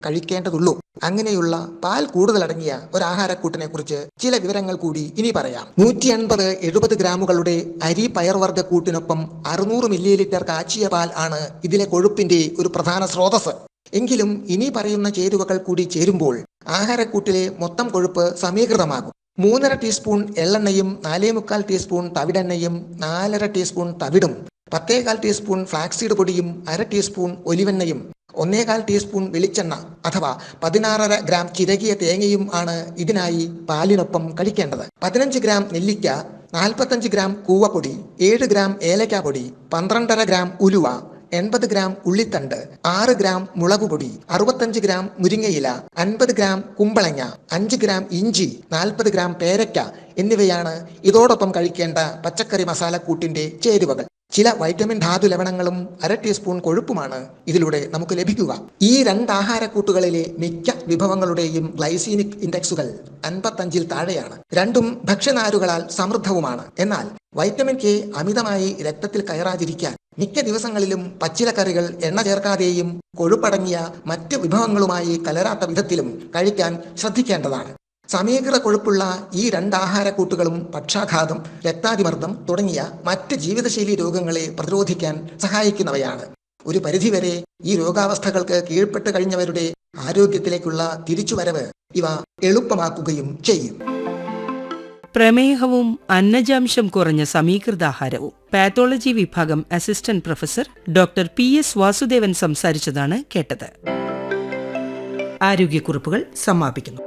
കഴിക്കേണ്ടതുള്ളൂ അങ്ങനെയുള്ള പാൽ കൂടുതലടങ്ങിയ ഒരു ആഹാരക്കൂട്ടിനെ കുറിച്ച് ചില വിവരങ്ങൾ കൂടി ഇനി പറയാം നൂറ്റി അൻപത് എഴുപത് ഗ്രാമുകളുടെ അരി പയർവർഗ്ഗ കൂട്ടിനൊപ്പം അറുന്നൂറ് മില്ലി ലിറ്റർ കാച്ചിയ പാൽ ആണ് ഇതിലെ കൊഴുപ്പിന്റെ ഒരു പ്രധാന സ്രോതസ് എങ്കിലും ഇനി പറയുന്ന ചേരുവകൾ കൂടി ചേരുമ്പോൾ ആഹാരക്കൂട്ടിലെ മൊത്തം കൊഴുപ്പ് സമീകൃതമാകും മൂന്നര ടീസ്പൂൺ എള്ളെണ്ണയും നാലേ മുക്കാൽ ടീസ്പൂൺ തവിടെണ്ണയും നാലര ടീസ്പൂൺ തവിടും പത്തേകാൽ ടീസ്പൂൺ ഫ്ലാക്സീഡ് പൊടിയും അര ടീസ്പൂൺ ഒലിവെണ്ണയും ഒന്നേകാൽ ടീസ്പൂൺ വെളിച്ചെണ്ണ അഥവാ പതിനാറര ഗ്രാം ചിരകിയ തേങ്ങയും ആണ് ഇതിനായി പാലിനൊപ്പം കഴിക്കേണ്ടത് പതിനഞ്ച് ഗ്രാം നെല്ലിക്ക നാൽപ്പത്തഞ്ച് ഗ്രാം കൂവപ്പൊടി ഏഴ് ഗ്രാം ഏലക്കാപ്പൊടി പന്ത്രണ്ടര ഗ്രാം ഉലുവ എൺപത് ഗ്രാം ഉള്ളിത്തണ്ട് ആറ് ഗ്രാം മുളകുപൊടി അറുപത്തഞ്ച് ഗ്രാം മുരിങ്ങയില അൻപത് ഗ്രാം കുമ്പളങ്ങ അഞ്ച് ഗ്രാം ഇഞ്ചി നാൽപ്പത് ഗ്രാം പേരയ്ക്ക എന്നിവയാണ് ഇതോടൊപ്പം കഴിക്കേണ്ട പച്ചക്കറി മസാലക്കൂട്ടിന്റെ ചേരുവകൾ ചില വൈറ്റമിൻ ധാതു ലവണങ്ങളും അര ടീസ്പൂൺ കൊഴുപ്പുമാണ് ഇതിലൂടെ നമുക്ക് ലഭിക്കുക ഈ രണ്ട് ആഹാരക്കൂട്ടുകളിലെ മിക്ക വിഭവങ്ങളുടെയും ഗ്ലൈസീനിക് ഇൻഡെക്സുകൾ അൻപത്തഞ്ചിൽ താഴെയാണ് രണ്ടും ഭക്ഷ്യനാരുകളാൽ സമൃദ്ധവുമാണ് എന്നാൽ വൈറ്റമിൻ കെ അമിതമായി രക്തത്തിൽ കയറാതിരിക്കാൻ മിക്ക ദിവസങ്ങളിലും പച്ചിലക്കറികൾ എണ്ണ ചേർക്കാതെയും കൊഴുപ്പടങ്ങിയ മറ്റ് വിഭവങ്ങളുമായി കലരാത്ത വിധത്തിലും കഴിക്കാൻ ശ്രദ്ധിക്കേണ്ടതാണ് സമീകൃത കൊഴുപ്പുള്ള ഈ രണ്ട് ആഹാരക്കൂട്ടുകളും പക്ഷാഘാതം രക്താതിമർദ്ദം തുടങ്ങിയ മറ്റ് ജീവിതശൈലി രോഗങ്ങളെ പ്രതിരോധിക്കാൻ സഹായിക്കുന്നവയാണ് ഒരു പരിധിവരെ ഈ രോഗാവസ്ഥകൾക്ക് കീഴ്പ്പെട്ട് കഴിഞ്ഞവരുടെ ആരോഗ്യത്തിലേക്കുള്ള തിരിച്ചുവരവ് ഇവ എളുപ്പമാക്കുകയും ചെയ്യും പ്രമേഹവും അന്നജാംശം കുറഞ്ഞ സമീകൃതാഹാരവും പാത്തോളജി വിഭാഗം assistant professor doctor P S Vasudevan സംസാരിച്ചതാണ് കേട്ടത് ആരോഗ്യക്കുറിപ്പുകൾ സമാപിക്കുന്നു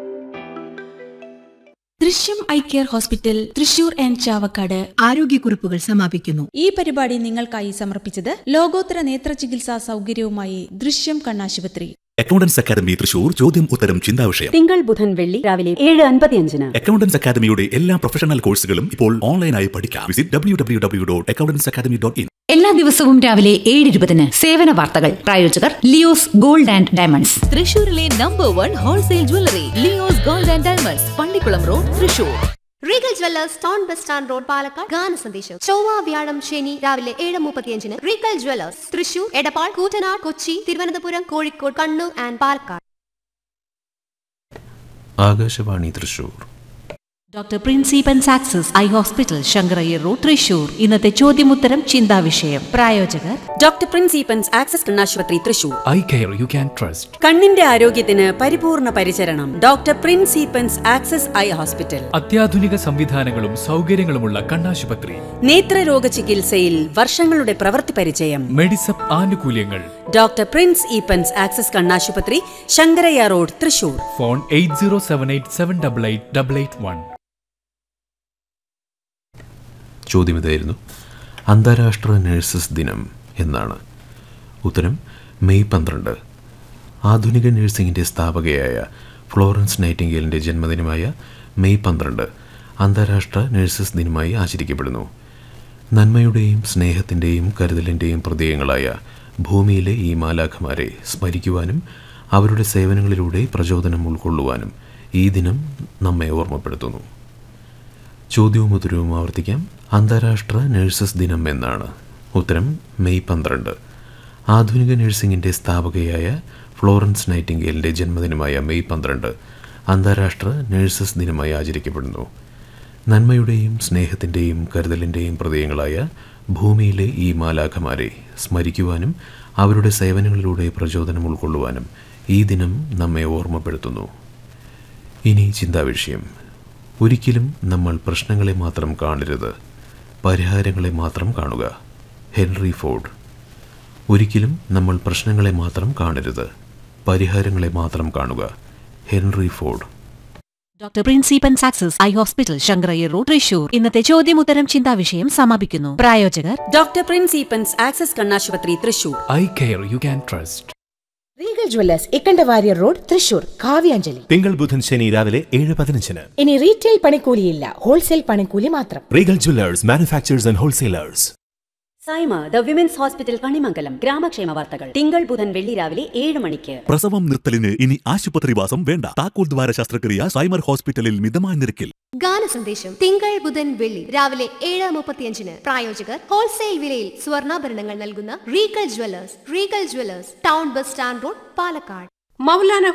Drishyam eye care hospital Thrissur and Chavakkad ആരോഗ്യക്കുറിപ്പുകൾ സമാപിക്കുന്നു ഈ പരിപാടി നിങ്ങൾക്കായി സമർപ്പിച്ചത് ലോകോത്തര നേത്ര ചികിത്സാ സൗകര്യവുമായി ദൃശ്യം കണ്ണാശുപത്രി അക്കൗണ്ടൻസ് അക്കാദമി തൃശൂർ ചോദ്യം ഉത്തരം ചിന്താവിഷയം തിങ്കൾ ബുധൻ വെള്ളി രാവിലെ ഏഴ് അൻപത്തിയഞ്ചിന് അക്കൗണ്ടൻസ് അക്കാദമിയുടെ എല്ലാ പ്രൊഫഷണൽ കോഴ്സുകളും ഇപ്പോൾ ഓൺലൈനായി പഠിക്കാം visit W W W dot accountants academy dot in എല്ലാ ദിവസവും രാവിലെ ഏഴ് ഇരുപതിന് സേവന വാർത്തകൾ പ്രായോജകർ ലിയോസ് ഗോൾഡ് ആൻഡ് ഡയമണ്ട്സ് തൃശൂരിലെ number one wholesale jewellery Leo's gold and diamonds Pallikulam road Thrissur Regal jewellers town bus stand road Palakkad ഗാന സന്ദേശം ചൊവ്വ വ്യാഴം ശനി രാവിലെ ഏഴ് മുപ്പത്തിയഞ്ചിന് Regal jewellers Thrissur Edappal Koottanad Kochi Thiruvananthapuram Kozhikode Kannur and Palakkad Akashvani Thrissur doctor principal's access eye hospital Sankara Iyer road Thrissur ഇന്നത്തെ ചോദ്യമുത്തരം ചിന്താവിഷയം പ്രായോജകർ ഡോക്ടർ പ്രിൻസിപ്പൻസ് ആക്സസ് കണ്ണാശുപത്രി Thrissur eye care you can trust കണ്ണിന്റെ ആരോഗ്യത്തിന് പരിപൂർണ പരിചരണം doctor principal's access eye hospital അത്യാധുനിക സംവിധാനങ്ങളും സൗകര്യങ്ങളുമുള്ള കണ്ണാശുപത്രി നേത്രരോഗ ചികിത്സയിൽ വർഷങ്ങളുടെ പ്രവൃത്തി പരിചയം മെഡിസപ്പ് ആനുകൂല്യങ്ങൾ ഡോക്ടർ പ്രിൻസ് ഈപ്പൻസ് ആക്സസ് കണ്ണാശുപത്രി Sankarayya road Thrissur phone eight zero seven eight seven double eight double eight one ചോദ്യം ഇതായിരുന്നു അന്താരാഷ്ട്ര നഴ്സസ് ദിനം എന്നാണ് ഉത്തരം മെയ് പന്ത്രണ്ട് ആധുനിക നഴ്സിംഗിൻ്റെ സ്ഥാപകയായ ഫ്ലോറൻസ് നൈറ്റിംഗേലിൻ്റെ ജന്മദിനമായ മെയ് പന്ത്രണ്ട് അന്താരാഷ്ട്ര നഴ്സസ് ദിനമായി ആചരിക്കപ്പെടുന്നു നന്മയുടെയും സ്നേഹത്തിൻ്റെയും കരുതലിൻ്റെയും പ്രതീകങ്ങളായ ഭൂമിയിലെ ഈ മാലാഖമാരെ സ്മരിക്കുവാനും അവരുടെ സേവനങ്ങളിലൂടെ പ്രചോദനം ഉൾക്കൊള്ളുവാനും ഈ ദിനം നമ്മെ ഓർമ്മപ്പെടുത്തുന്നു ചോദ്യവും ഉത്തരവും ആവർത്തിക്കാം അന്താരാഷ്ട്ര നഴ്സസ് ദിനം എന്നാണ് ഉത്തരം മെയ് പന്ത്രണ്ട് ആധുനിക നഴ്സിംഗിൻ്റെ സ്ഥാപകയായ ഫ്ലോറൻസ് നൈറ്റിംഗേലിൻ്റെ ജന്മദിനമായ മെയ് പന്ത്രണ്ട് അന്താരാഷ്ട്ര നഴ്സസ് ദിനമായി ആചരിക്കപ്പെടുന്നു നന്മയുടെയും സ്നേഹത്തിൻ്റെയും കരുതലിൻ്റെയും പ്രതീകങ്ങളായ ഭൂമിയിലെ ഈ മാലാഖമാരെ സ്മരിക്കുവാനും അവരുടെ സേവനങ്ങളിലൂടെ പ്രചോദനം ഉൾക്കൊള്ളുവാനും ഈ ദിനം നമ്മെ ഓർമ്മപ്പെടുത്തുന്നു ഇനി ചിന്താവിഷയം ഒരിക്കലും നമ്മൾ പ്രശ്നങ്ങളെ മാത്രം കാണരുത് പരിഹാരങ്ങളെ മാത്രം കാണുക ഹെൻറി ഫോർഡ് ഒരിക്കലും നമ്മൾ പ്രശ്നങ്ങളെ മാത്രം കാണരുത് പരിഹാരങ്ങളെ മാത്രം കാണുക Henry Ford doctor principal's access eye hospital Sankara Iyer road Thrissur ഇന്നത്തെ ചോദ്യമുത്തരം ചിന്താവിഷയം സമാപിക്കുന്നു പ്രായോജകർ ഡോക്ടർ പ്രിൻസിപ്പൻസ് ആക്സസ് കണ്ണാശുപത്രി Thrissur eye care you can trust Regal Jewellers ഇക്കണ്ടവാര്യർ road Thrissur കാവ്യാഞ്ജലി തിങ്കൾ ബുധൻ ശനി രാവിലെ ഏഴ് പതിനഞ്ചിന് ഇനി റീറ്റെയിൽ പണിക്കൂലിയില്ല ഹോൾസെയിൽ പണിക്കൂലി മാത്രം Regal jewellers manufacturers and wholesalers Saima the women's hospital Kanimangalam ഗ്രാമക്ഷേമ വാർത്തകൾ തിങ്കൾ ബുധൻ വെള്ളി രാവിലെ ഏഴ് മണിക്ക് പ്രസവം നിർത്തലിന് ഇനി ആശുപത്രിവാസം വേണ്ട താക്കോൽ ദ്വാര ശസ്ത്രക്രിയ സൈമർ ഹോസ്പിറ്റലിൽ മിതമായ നിരക്കിൽ ഗാന സന്ദേശം തിങ്കൾ ബുധൻ വെള്ളി രാവിലെ ഏഴ് മുപ്പത്തിയഞ്ചിന് പ്രായോജകർ ഹോൾസെയിൽ വിലയിൽ സ്വർണ്ണാഭരണങ്ങൾ നൽകുന്ന Regal jewellers Regal jewellers town bus stand road Palakkad Maulana